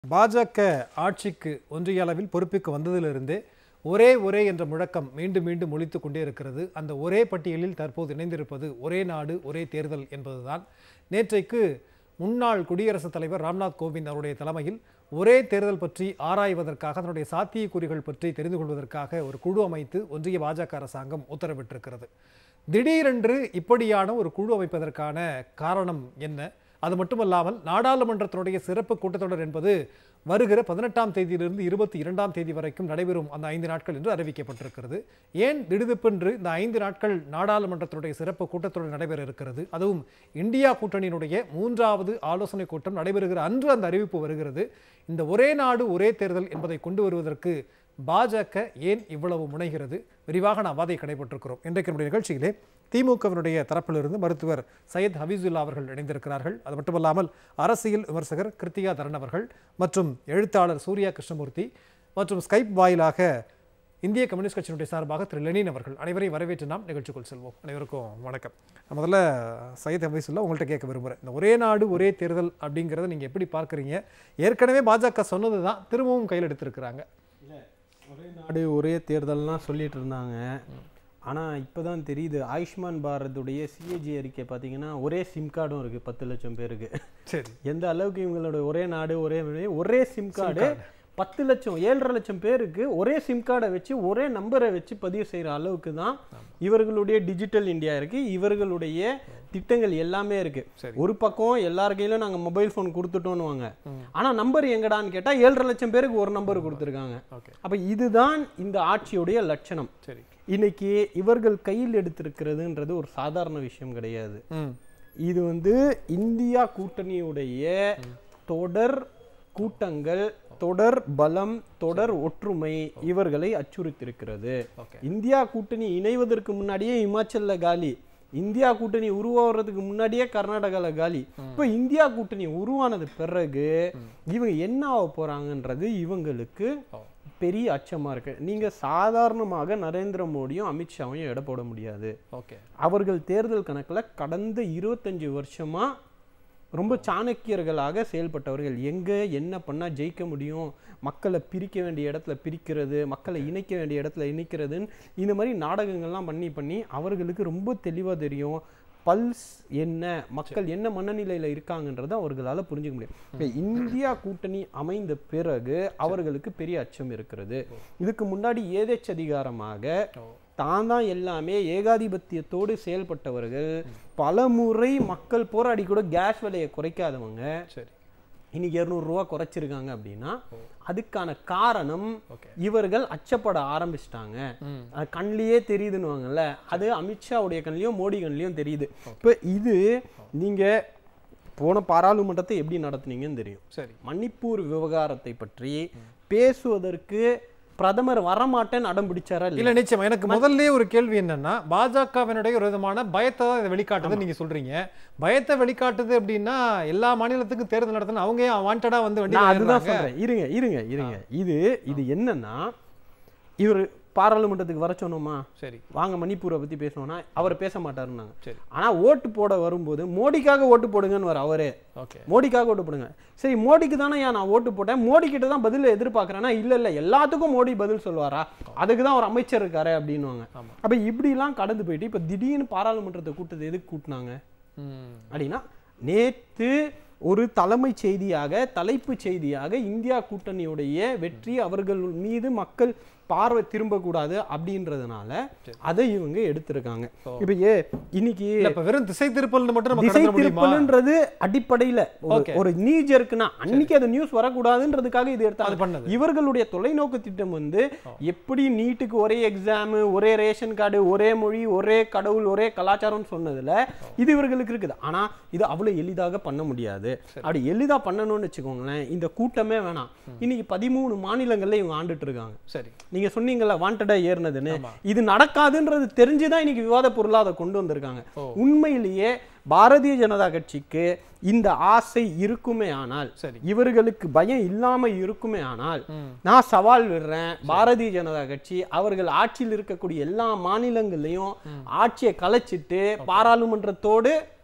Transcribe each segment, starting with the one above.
பாஜக ஆட்சிக்கு ஒன்றிய அளவில் பொறுப்புக்கு வந்ததிலிருந்தே ஒரே ஒரே என்ற முழக்கம் மீண்டும் மீண்டும் ஒலித்துக் கொண்டே இருக்கிறது அந்த ஒரே பட்டியலில் தற்போது இணைந்திருப்பது ஒரே நாடு ஒரே தேர்தல் என்பதுதான் நேற்றைக்கு முன்னாள் குடியரசுத் தலைவர் ராம்நாத் கோவிந்த் அவருடைய தலைமையில் ஒரே தேர்தல் பற்றி ஆராய்வதற்காக அதனுடைய சாத்தியக்கூறுகள் பற்றி தெரிந்து கொள்வதற்காக ஒரு குழு அமைத்து ஒன்றிய பாஜக அரசாங்கம் உத்தரவிட்டிருக்கிறது திடீரென்று இப்படியான ஒரு குழு அமைப்பதற்கான காரணம் என்ன அது மட்டுமல்லாமல் நாடாளுமன்றத்தினுடைய சிறப்பு கூட்டத்தொடர் என்பது வருகிற பதினெட்டாம் தேதியிலிருந்து இருபத்தி இரண்டாம் தேதி வரைக்கும் நடைபெறும் அந்த ஐந்து நாட்கள் என்று அறிவிக்கப்பட்டிருக்கிறது ஏன் திடுதிப்பென்று இந்த ஐந்து நாட்கள் நாடாளுமன்றத்தினுடைய சிறப்பு கூட்டத்தொடர் நடைபெற இருக்கிறது அதுவும் இந்தியா கூட்டணியினுடைய மூன்றாவது ஆலோசனை கூட்டம் நடைபெறுகிற அன்று அந்த அறிவிப்பு வருகிறது இந்த ஒரே நாடு ஒரே தேர்தல் என்பதை கொண்டு வருவதற்கு பாஜக ஏன் இவ்வளவு முனைகிறது விரிவாக நாம் வாதை கடைபெற்றிருக்கிறோம் இன்றைக்கு நம்முடைய நிகழ்ச்சியிலே திமுகவினுடைய தரப்பிலிருந்து மருத்துவர் சையத் ஹபீசுல்லா அவர்கள் இணைந்திருக்கிறார்கள் அது மட்டுமல்லாமல் அரசியல் விமர்சகர் கிருத்தியா தரன் அவர்கள் மற்றும் எழுத்தாளர் சூர்யா கிருஷ்ணமூர்த்தி மற்றும் ஸ்கைப் வாயிலாக இந்திய கம்யூனிஸ்ட் கட்சியினுடைய சார்பாக திரு லெனின் அவர்கள் அனைவரையும் வரவேற்று நாம் நிகழ்ச்சிக்குள் செல்வோம் அனைவருக்கும் வணக்கம் நான் முதல்ல சையத் ஹபீசுல்லா உங்கள்கிட்ட கேட்க விரும்புகிறேன் இந்த ஒரே நாடு ஒரே தேர்தல் அப்படிங்கிறத நீங்கள் எப்படி பார்க்குறீங்க ஏற்கனவே பாஜக சொன்னது தான் திரும்பவும் கையில் எடுத்திருக்கிறாங்க ஒரே நாடு ஒரே தேர்தல்லாம் சொல்லிட்டு இருந்தாங்க ஆனால் இப்போ தான் தெரியுது ஆயுஷ்மான் பாரதுடைய சிஏஜி அறிக்கை பார்த்தீங்கன்னா ஒரே சிம் கார்டும் இருக்குது பத்து லட்சம் பேருக்கு சரி எந்த அளவுக்கு இவங்களோட ஒரே நாடு ஒரே மொழி, ஒரே சிம் கார்டு பத்து லட்சம் ஏழரை லட்சம் பேருக்கு ஒரே சிம் கார்டை வச்சு ஒரே நம்பரை வச்சு பதிவு செய்கிற அளவுக்கு தான் இவர்களுடைய டிஜிட்டல் இந்தியா இருக்குது இவர்களுடைய திட்டங்கள் எல்லாமே இருக்கு சரி. ஒரு பக்கம் எல்லார் கையிலும் நாங்கள் மொபைல் ஃபோன் கொடுத்துட்டோன்னுவாங்க ஆனால் நம்பர் எங்கடான்னு கேட்டால் ஏழரை லட்சம் பேருக்கு ஒரு நம்பர் கொடுத்துருக்காங்க ஓகே அப்ப இதுதான் இந்த ஆட்சியுடைய லட்சணம் சரி இன்னைக்கு இவர்கள் கையில் எடுத்திருக்கிறதுன்றது ஒரு சாதாரண விஷயம் கிடையாது ம் இது வந்து இந்தியா கூட்டணியுடைய தொடர் கூட்டங்கள் தொடர் பலம் தொடர் ஒற்றுமை இவர்களை அச்சுறுத்திருக்கிறது ஓகே இந்தியா கூட்டணி இணைவதற்கு முன்னாடியே இமாச்சல்ல காலி இந்தியா கூட்டணி உருவாகிறதுக்கு முன்னாடியே கர்நாடகால காலி இப்போ இந்தியா கூட்டணி உருவானது பிறகு இவங்க என்ன ஆக போறாங்கன்றது இவங்களுக்கு ஓ. பெரிய அச்சமா இருக்கு நீங்க சாதாரணமாக நரேந்திர மோடியும் அமித்ஷாவையும் எடை போட முடியாது ஓகே அவர்கள் தேர்தல் கணக்குல கடந்த இருபத்தஞ்சு வருஷமா ரொம்ப சாணக்கியர்களாக செயல்பட்டவர்கள் எங்க என்ன பண்ணா ஜெயிக்க முடியும் மக்களை பிரிக்க வேண்டிய இடத்துல பிரிக்கிறது மக்களை இணைக்க வேண்டிய இடத்துல இணைக்கிறதுன்னு இந்த மாதிரி நாடகங்கள்லாம் பண்ணி பண்ணி அவர்களுக்கு ரொம்ப தெளிவா தெரியும் பல்ஸ் என்ன மக்கள் என்ன மனநிலையில இருக்காங்கன்றதை அவர்களால புரிஞ்சுக்க முடியும் இப்ப இந்தியா கூட்டணி அமைந்த பிறகு அவர்களுக்கு பெரிய அச்சம் இருக்கிறது இதுக்கு முன்னாடி ஏதேச்சதிகாரமாக ஓ. தான் தான் எல்லாமே ஏகாதிபத்தியத்தோடு செயல்பட்டவர்கள் பலமுறை மக்கள் போராடி கூட கேஸ் விலையை குறைக்காதவங்க சரி இன்னைக்கு இரநூறுவா குறைச்சிருக்காங்க அப்படின்னா அதுக்கான காரணம் ஓகே இவர்கள் அச்சப்பட ஆரம்பிச்சிட்டாங்க ம் அது கண்ணிலேயே தெரியுதுன்னுவாங்கல்ல அது அமித்ஷாவுடைய கண்ணிலையும் மோடி கண்ணிலையும் தெரியுது இப்போ இது நீங்க போன பாராளுமன்றத்தை எப்படி நடத்துனீங்கன்னு தெரியும் சரி மணிப்பூர் விவகாரத்தை பற்றி பேசுவதற்கு பிரதமர் வரமாட்டேன்னு அடம் பிடிச்சாரா இல்லையா? இல்ல நிச்சயமா எனக்கு முதல்ல ஒரு கேள்வி என்னன்னா பாஜகவினுடைய ஒரு விதமான பயத்தை தான் இதை வெளிக்காட்டுது நீங்க சொல்றீங்க பயத்தை வெளிக்காட்டுது அப்படின்னா எல்லா மாநிலத்துக்கும் தேர்தல் நடத்தணும் அவங்க ஏன் வாண்டடா வந்து வண்டி நான் அதுதான் சொல்றேன் இருங்க இருங்க இருங்க இது இது என்னன்னா இவர் பாராளுமன்றத்துக்கு வர சொன்னோமா சரி வாங்க மணிப்பூரை பத்தி பேசணும்னா அவர் பேச மாட்டாருன்னாங்க சரி ஆனா ஓட்டு போட வரும்போது மோடிக்காக ஓட்டு போடுங்கன்னு வர அவரே ஓகே மோடிக்காக ஓட்டு போடுங்க சரி மோடிக்கு தானே ஏன் நான் ஓட்டு போட்டேன் மோடி கிட்ட தான் பதில் எதிர்பார்க்கறேன்னா இல்ல இல்ல எல்லாத்துக்கும் மோடி பதில் சொல்லுவாரா அதுக்கு தான் ஒரு அமைச்சர் இருக்காரு அப்படின்னுவாங்க ஆமா. அப்ப இப்படிலாம் கடந்து போயிட்டு இப்ப திடீர்னு பாராளுமன்றத்தை கூட்டத்தை எதுக்கு கூட்டினாங்க ம் அப்படின்னா நேத்து ஒரு தலைமை செய்தியாக தலைப்பு செய்தியாக இந்தியா கூட்டணியுடைய வெற்றி அவர்கள் மீது மக்கள் பார்வை திரும்பக்கூடாது அப்படின்றதுனால அதை இவங்க எடுத்திருக்காங்க இப்ப ஏ இன்னைக்கு இல்ல இப்ப வெறும் திசை திருப்பல்னு மட்டும் நம்ம திசை கடந்துட முடியுமா திருப்பல்ன்றது அடிப்படையில ஒரு- Okay. ஒரு நீஜ் இருக்குன்னா அன்னைக்கு அது நியூஸ் வரக்கூடாதுன்றதுக்காக இது அது எடுத்தாங்க பண்ணது இவர்களுடைய தொலைநோக்கு திட்டம் வந்து எப்படி நீட்டுக்கு ஒரே எக்ஸாம் ஒரே ரேஷன் கார்டு ஒரே மொழி ஒரே கடவுள் ஒரே கலாச்சாரம்னு சொன்னதுல இது இவர்களுக்கு இருக்குது ஆனா இது அவ்வளவு எளிதாக பண்ண முடியாது அப்படி எளிதா பண்ணணும்னு வச்சுக்கோங்களேன் இந்த கூட்டமே வேணாம் இன்னைக்கு பதிமூணு மாநிலங்கள்ல இவங்க ஆண்டுட்டு இருக்காங்க சரி நீங்க சொன்னீங்கல்ல வாண்டடா ஏறினதுன்னு ஆமா. இது நடக்காதுன்றது தெரிஞ்சுதான் இன்னைக்கு விவாத பொருளா அதை கொண்டு வந்திருக்காங்க ஓ. உண்மையிலேயே பாரதிய ஜனதா கட்சிக்கு இந்த ஆசை இருக்குமே ஆனால் சரி இவர்களுக்கு பயம் இல்லாம இருக்குமே ஆனால் ம் நான் சவால் விடுறேன் பாரதிய ஜனதா கட்சி அவர்கள் ஆட்சியில் இருக்கக்கூடிய எல்லா மாநிலங்கள்லயும் ஆட்சியை கலைச்சிட்டு பாராளுமன்றத்தோடு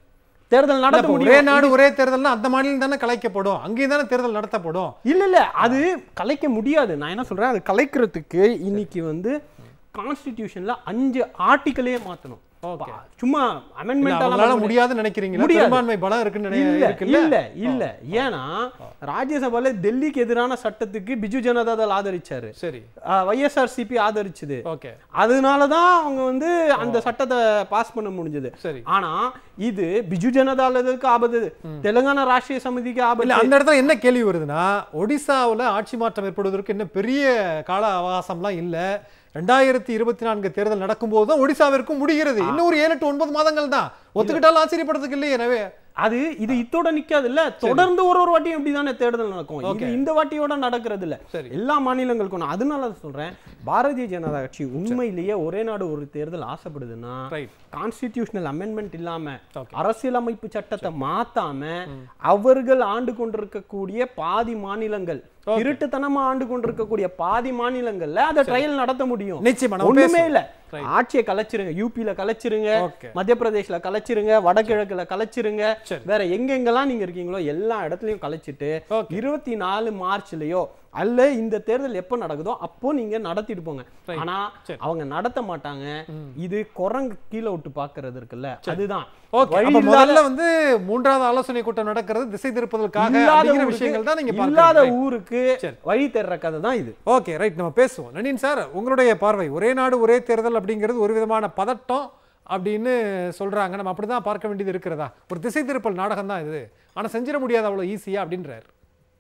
தேர்தல் நடத்த இல்ல, இப்ப முடியும் ஒரே நாடு ஒரே தேர்தல்னா அந்த மாநிலம் தானே கலைக்கப்படும் அங்கேயும் தானே தேர்தல் நடத்தப்படும் இல்ல இல்ல அது கலைக்க முடியாது நான் என்ன சொல்றேன் அது கலைக்கிறதுக்கு இன்னைக்கு வந்து கான்ஸ்டிடியூஷன்ல அஞ்சு ஆர்டிக்கலே மாத்தணும் Okay. சும்மா இல்ல, அமெண்ட்மெண்ட் அவங்களால முடியாதுன்னு நினைக்கிறீங்களா முடியாது. பெரும்பான்மை பலம் இருக்குன்னு நினை- இல்ல இருக்குல்ல இல்ல இல்ல ஏன்னா ராஜ்யசபால டெல்லிக்கு எதிரான சட்டத்துக்கு பிஜு ஜனதா தள் ஆதரிச்சாரு சரி வைஎஸ்ஆர்சிபி ஆதரிச்சுது ஓகே அதனால தான் அவங்க வந்து அந்த சட்டத்தை பாஸ் பண்ண முடிஞ்சது சரி ஆனா இது பிஜு ஜனதாதளுக்கு ஆபத்து தெலுங்கானா ராஷ்டிரிய சமிதிக்கு இல்ல ஆபத்து அந்த இடத்துல என்ன கேள்வி வருதுன்னா ஒடிசாவுல ஆட்சி மாற்றம் ஏற்படுவதற்கு இன்னும் பெரிய கால அவகாசம்லாம் இல்ல ரெண்டாயிரத்தி இருபத்தி நான்கு தேர்தல் நடக்கும்போது தான் ஒடிசாவிற்கும் முடிகிறது இன்னும் ஒரு ஏழு எட்டு ஒன்பது மாதங்கள் தான் ஒத்துக்கிட்டாலும் ஆச்சரியப்படுறதுக்கு இல்லையே எனவே அது இது இத்தோட நிக்காது இல்ல தொடர்ந்து ஒரு ஒரு வாட்டியும் இப்படிதானே தேர்தல் நடக்கும் இது Okay. இந்த வாட்டியோட நடக்கிறது இல்ல சரி எல்லா மாநிலங்களுக்கும் நான் அதனால தான் சொல்றேன் பாரதிய ஜனதா கட்சி உண்மையிலேயே ஒரே நாடு ஒரு தேர்தல் ஆசைப்படுதுன்னா ரைட் கான்ஸ்டிடியூஷனல் அமெண்ட்மெண்ட் இல்லாம Okay. அரசியலமைப்பு சட்டத்தை மாத்தாம அவர்கள் ஆண்டு கொண்டிருக்கக்கூடிய பாதி மாநிலங்கள் திருட்டுத்தனமா ஆண்டு கொண்டிருக்கக்கூடிய பாதி மாநிலங்கள்ல அதை ட்ரையல் நடத்த முடியும் நிச்சயமா நம்ம ஒண்ணுமே பேசுவோம். இல்ல Right. ஆட்சியை கலைச்சிருங்க யூபில கலைச்சிருங்க ஓகே மத்திய பிரதேஷ்ல கலைச்சிருங்க வடகிழக்குல கலைச்சிருங்க சரி. வேற எங்கெங்கெல்லாம் நீங்க இருக்கீங்களோ எல்லா இடத்துலயும் கலைச்சிட்டு Okay. இருபத்தி நாலு மார்ச்லயோ அல்ல இந்த தேர்தல் எப்ப நடக்குதோ அப்போ நீங்க நடத்திட்டு போங்க Right. ஆனா சரி. அவங்க நடத்த மாட்டாங்க இது குரங்கு கீழே விட்டு பாக்குறது இருக்குல்ல அதுதான் ஓகே வழி அப்ப இல்லாத- முதல்ல வந்து மூன்றாவது ஆலோசனை கூட்டம் நடக்கிறது திசை திருப்பதற்காக இல்லாத அப்படிங்கிற ஊருக்கு- விஷயங்கள் தான் நீங்க இல்லாத பார்க்கறீங்க ஊருக்கு சரி. வழி தேடுற கதை தான் இது ஓகே ரைட் நம்ம பேசுவோம் நனின் சார் உங்களுடைய பார்வை ஒரே நாடு ஒரே தேர்தல் அப்படிங்கிறது ஒரு விதமான பதட்டம் அப்படின்னு சொல்றாங்க நம்ம அப்படிதான் பார்க்க வேண்டியது இருக்கிறதா ஒரு திசை திருப்பல் நாடகம் தான் இது ஆனா செஞ்சிட முடியாது அவ்வளவு ஈஸியா அப்படின்றாரு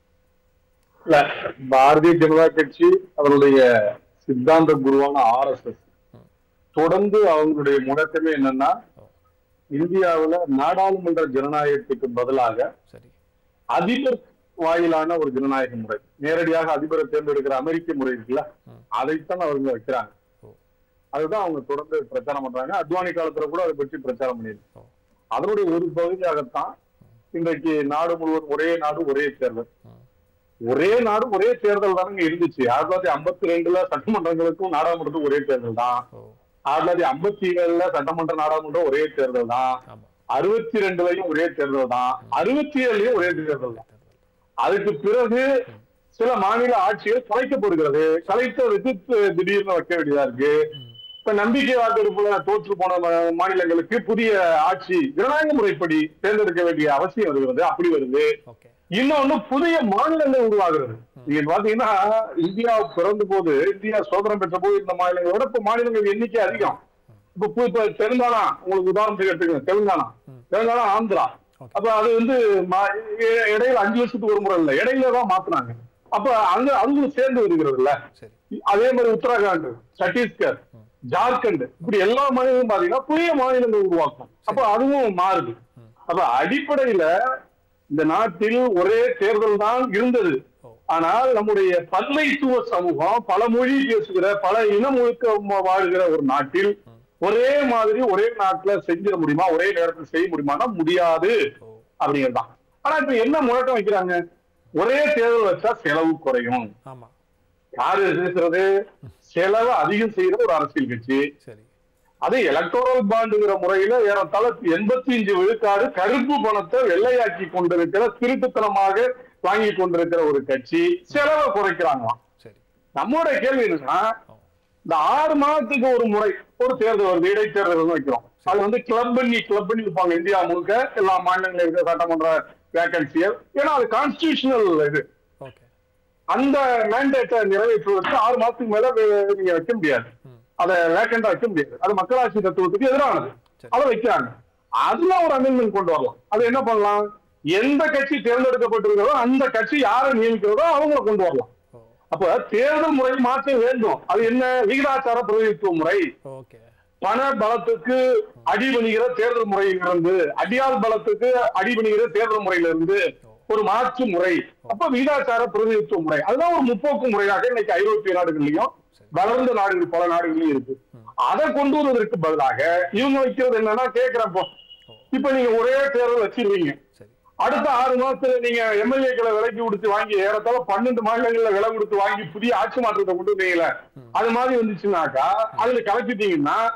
இல்ல பாரதிய ஜனதா கட்சி அவருடைய சித்தாந்த குருவான ஆர் எஸ் எஸ் தொடர்ந்து அவங்களுடைய முழக்கமே என்னன்னா இந்தியாவுல நாடாளுமன்ற ஜனநாயகத்துக்கு பதிலாக சரி அதிபர் வாயிலான ஒரு ஜனநாயக முறை நேரடியாக அதிபரை தேர்ந்தெடுக்கிற அமெரிக்க முறை இருக்குல்ல அதைத்தான் அவங்க வைக்கிறாங்க ஓ. அதுதான் அவங்க தொடர்ந்து பிரச்சாரம் பண்றாங்க அத்வானி காலத்துல கூட அதை பற்றி பிரச்சாரம் ஓ. பண்ணியிருக்கோம் அதனுடைய ஒரு பகுதியாகத்தான் இன்றைக்கு நாடு முழுவதும் ஒரே நாடு ஒரே தேர்தல் ம். ஒரே நாடு ஒரே தேர்தல் தானங்க இருந்துச்சு ஆயிரத்தி தொள்ளாயிரத்தி ஐம்பத்தி ரெண்டுல சட்டமன்றங்களுக்கும் நாடாளுமன்றத்துக்கும் ஒரே தேர்தல் தான் ஓ ஆயிரத்தி தொள்ளாயிரத்தி ஐம்பத்தி ஏழுல சட்டமன்ற நாடாளுமன்றம் ஒரே தேர்தல் தான் ஆமா அறுபத்தி ரெண்டுலயும் ஒரே தேர்தல் தான் அறுபத்தி ஏழுலயும் ஒரே தேர்தல் தான் அதுக்கு பிறகு சில மாநில ஆட்சிகள் கலைக்கப்படுகிறது கலைத்ததுக்கு தி- திடீர்னு வைக்க வேண்டியதா இருக்கு இப்ப நம்பிக்கை வாக்கெடுப்புல தோற்று போன மா- மாநிலங்களுக்கு புதிய ஆட்சி ஜனநாயக முறைப்படி தேர்ந்தெடுக்க வேண்டிய அவசியம் வருகிறது அப்படி வருது ஓகே இன்னொன்னு புதிய மாநிலங்கள் உருவாகிறது நீங்க பாத்தீங்கன்னா இந்தியா பிறந்த போது இந்தியா சுதந்திரம் பெற்ற போது இந்த மாநிலங்களோட இப்ப மாநிலங்கள் எண்ணிக்கை அதிகம் இப்ப பு- இப்ப தெலுங்கானா உங்களுக்கு உதாரணத்துக்கு எடுத்துக்கங்க தெலுங்கானா தெலுங்கானா ஆந்திரா Okay. அப்ப அது வந்து மா- இ- இடையில அஞ்சு வருஷத்துக்கு ஒரு முறை இல்ல இடையில தான் மாத்துனாங்க அப்ப அங்க அதுவும் சேர்ந்து வருகிறது இல்ல சரி அதே மாதிரி உத்தரகாண்ட் சத்தீஸ்கர் ஜார்க்கண்ட் இப்படி எல்லா மாநிலங்களும் பாத்தீங்கன்னா புதிய மாநிலங்கள் உருவாக்கும் அப்ப அதுவும் மாறுது அப்ப அடிப்படையில இந்த நாட்டில் ஒரே தேர்தல் தான் இருந்தது ஓ. ஆனால் நம்முடைய பல்லைத்துவ சமூகம் பல மொழி பேசுகிற பல இனம் முழுக்க வாழ்கிற ஒரு நாட்டில் ஒரே மாதிரி ஒரே நாட்டுல செஞ்சிட முடியுமா ஒரே நேரத்தில் செய்ய முடியுமானா முடியாது ஓ அப்படிங்கிறது தான் ஆனா இப்ப என்ன முழக்கம் வைக்கிறாங்க ஒரே தேர்தல் வச்சா செலவு குறையும் ஆமா யாரு பேசுறது செலவு அதிகம் செய்யற ஒரு அரசியல் கட்சி சரி அது எலக்டோரல் பாண்டுங்கிற முறையில ஏறத்தாழ எண்பத்தி அஞ்சு விழுக்காடு கருப்பு பணத்தை வெள்ளையாக்கி கொண்டிருக்கிற திருட்டுத்தனமாக வாங்கி கொண்டிருக்கிற ஒரு கட்சி செலவை குறைக்கிறாங்களாம் சரி நம்மளோட கேள்வி என்னன்னா இந்த ஆறு மாதத்துக்கு ஒரு முறை ஒரு தேர்தல் வருது இடைத்தேர்தல் வைக்கிறோம் அது வந்து கிளப் பண்ணி கிளப் பண்ணி வைப்பாங்க இந்தியா முழுக்க எல்லா மாநிலங்களில் இருக்கிற சட்டமன்ற வேகன்சிகள் ஏன்னா அது கான்ஸ்டியூஷனல் இது ஓகே அந்த மேண்டேட்டை நிறைவேற்றுவதற்கு ஆறு மாசத்துக்கு மேல வே- நீங்க வைக்க முடியாது ம். அதை வேக்கண்டா வைக்க முடியாது அது மக்களாட்சி தத்துவத்துக்கு எதிரானது சரி. அதை வைக்கிறாங்க அதுல ஒரு அமெண்ட்மெண்ட் கொண்டு வரலாம் அது என்ன பண்ணலாம் எந்த கட்சி தேர்ந்தெடுக்கப்பட்டிருக்கிறதோ அந்த கட்சி யாரை நியமிக்கிறதோ அவங்கள கொண்டு வரலாம் ஓ அப்ப தேர்தல் முறை மாற்ற வேண்டும் அது என்ன விகிதாச்சார பிரதிநிதித்துவ முறை ஓகே பண பலத்துக்கு அடிபணிகிற தேர்தல் முறையிலிருந்து அடியால் பலத்துக்கு அடிபணிகிற தேர்தல் முறையிலிருந்து ஒரு மாற்று முறை அப்ப விகிதாச்சார பிரதிநிதித்துவ முறை அதுதான் ஒரு முற்போக்கு முறையாக இன்னைக்கு ஐரோப்பிய நாடுகள்லயும் வளர்ந்த நாடுகள் பல நாடுகள்லயும் இருக்கு அதை கொண்டு வருவதற்கு பதிலாக இவங்க வைக்கிறது என்னன்னா கேக்குறப்போ இப்ப நீங்க ஒரே தேர்தல் வச்சிருவீங்க சரி அடுத்த ஆறு மாசத்துல நீங்க எம்எல்ஏக்களை விலைக்கு கொடுத்து வாங்கி ஏறத்தாழ பன்னெண்டு மாநிலங்கள்ல விலை கொடுத்து வாங்கி புதிய ஆட்சி மாற்றத்தை கொண்டு வந்தீங்களே அது மாதிரி வந்துச்சுனாக்கா அதுல கலக்கிட்டீங்கன்னா